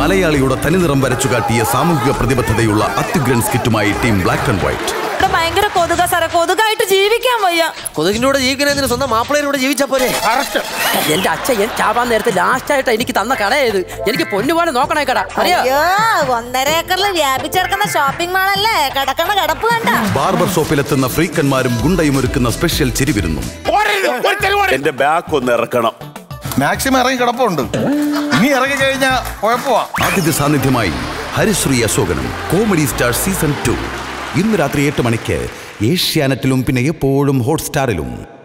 മലയാളിയുടെ തനിനിറം വരച്ചു കാട്ടിയ സാമൂഹിക പ്രതിബദ്ധതയുള്ള അത്യുഗ്രൻ സ്കിറ്റുമായി ടീം ബ്ലാക്ക് ആൻഡ് വൈറ്റ് ഇവിടെ ഭയങ്കര കൊതുക സാറേ കൊതുകായിട്ട് ജീവിക്കാൻ വയ്യ കൊതുകിന്റെ കൂടെ ജീവിക്കുന്നതിന് സ്വന്തം മാപ്പിളയുടെ കൂടെ ജീവിച്ചാ പോലെ എന്റെ അച്ഛൻ ഞാൻ ചാവാൻ നേരത്തെ ലാസ്റ്റ് ആയിട്ട് എനിക്ക് തന്ന കടയത് എനിക്ക് പൊന്നുപോലെ നോക്കണേ കട അറിയാ അയ്യോ ഒന്നര ഏക്കറിൽ വ്യാപിച്ചെടുക്കുന്ന ഷോപ്പിംഗ് മാളല്ലേ കിടക്കണ കിടപ്പ് കണ്ട ബാർബർ ഷോപ്പിലെത്തുന്ന ഫ്രീക്കന്മാരും ഗുണ്ടയും ഒരുക്കുന്ന സ്പെഷ്യൽ ചിരിവിരുന്നും എന്റെ ബാക്ക് ഒന്ന് ഇറക്കണം മാക്സിമം ഇറങ്ങി കിടപ്പുണ്ട് ഇനി ഇറങ്ങി കഴിഞ്ഞാൽ കുഴപ്പമാ ആതിഥ്യ സാന്നിധ്യമായി ഹരിശ്രീ അശോകനും കോമഡി സ്റ്റാർ സീസൺ ടു ഇന്ന് രാത്രി എട്ട് മണിക്ക് ഏഷ്യാനെറ്റിലും പിന്നെ എപ്പോഴും ഹോട്ട്സ്റ്റാറിലും